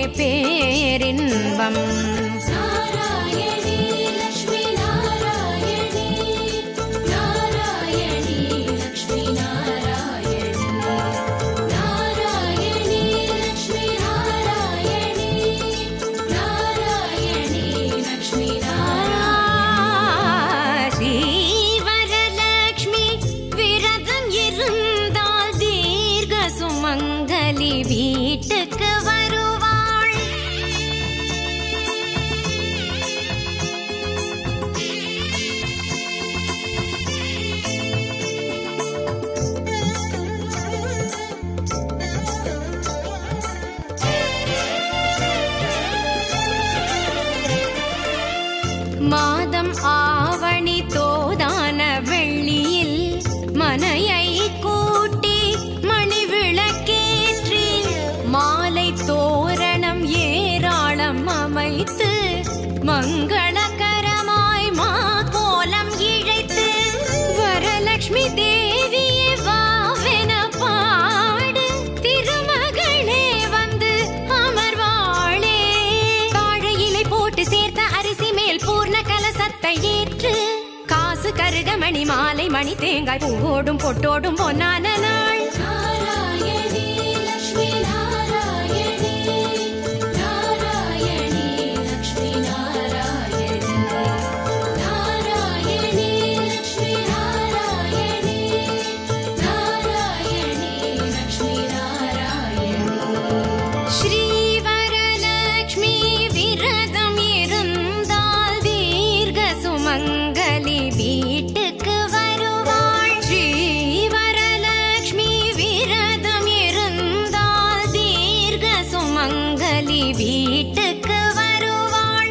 பேரின்பம் நாராயணி லக்ஷ்மி நாராயணி நாராயணி லக்ஷ்மி நாராயணி நாராயணி லக்ஷ்மி நாராயணி நாராயணி லக்ஷ்மி ஸ்ரீவரலக்ஷ்மி விரதம் இருந்தால் தீர்க்க சுமங்கலி வீட்டுக்கு வருவாள் மாதம் ஆவணி தோதான வெள்ளியில் மனையை கூட்டி மணி விளக்கேற்றி மாலை தோரணம் ஏராளம் அமைத்து மங்களகரமாய் மா கோலம் இழைத்து வரலட்சுமி தேவியே வாவென பாடு திருமகளே வந்து அமர்வாளே வாழை இலை போட்டு சேர்த்த அரிசி மேல் பூர்ண கலசத்தை ஏற்று காசு கருகமணி மாலை மணி தேங்காய் பூவோடும் பொட்டோடும் பொன்னான நாள் நாராயணி லக்ஷ்மி நாராயணி நாராயணி லக்ஷ்மி நாராயணி நாராயணி லக்ஷ்மி நாராயணி நாராயணி லக்ஷ்மி நாராயணி ஸ்ரீவரலக்ஷ்மி விரதம் இருந்தால் தீர்க்க சுமங்கலி வீட்டுக்கு வருவாள் ஸ்ரீவரலக்ஷ்மி விரதம் இருந்தால் தீர்க்க சுமங்கலி வீட்டுக்கு வருவாள்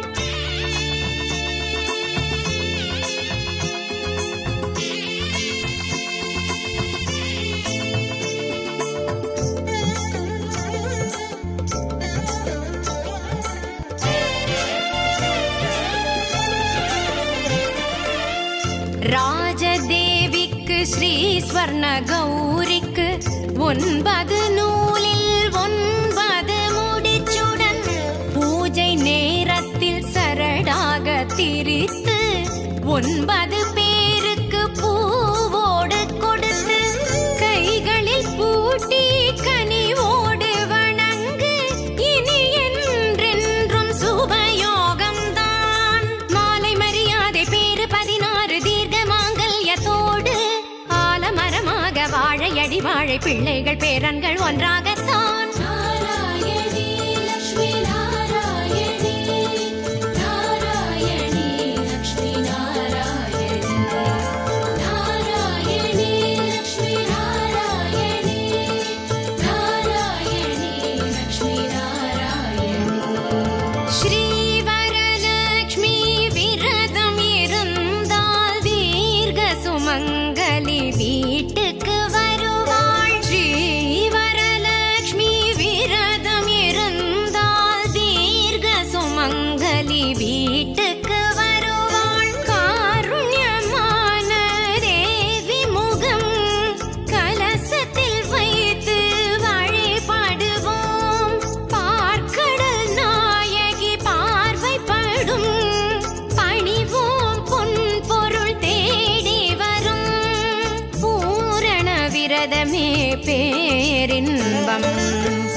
ராஜதேவிக்கு ஸ்ரீ ஸ்வர்ண கௌரிக்கு ஒன்பது நூலில் ஒன்பது முடிச்சுடன் பூஜை நேரத்தில் சரடாக திரித்து ஒன்பது பேருக்கு பூவோடு கொடுத்து கைகளில் பூட்டி கனிவோடு வணங்கு இனி என்றென்றும் சுபயோகம்தான் மாலை மரியாதை பேரு பதினாறு தீர்க்க மாங்கல்யத்தோடு ஆலமரமாக வாழையடி வாழை பிள்ளைகள் பேரன்கள் ஒன்றாகத்தான் நாராயணி லக்ஷ்மி நாராயணி நாராயணி லக்ஷ்மி நாராயணி நாராயணி லக்ஷ்மி நாராயணி நாராயணி லக்ஷ்மி நாராயணி ஸ்ரீவரலக்ஷ்மி விரதம் இருந்தால் தீர்க்க சுமங்கலி வீட்டுக்கு வருவாள் ஸ்ரீவரலக்ஷ்மி விரதம் இருந்தால் தீர்க்க சுமங்கலி வீட்டுக்கு வருவாள் காருண்யமான தேவி முகம் கலசத்தில் வைத்து வழிபடுவோம் பார்க்கடல் நாயகி பார்வைப்படும் பணிவோம் பொன் பொருள் தேடி வரும் பூரண விரதமே பேரின்பம்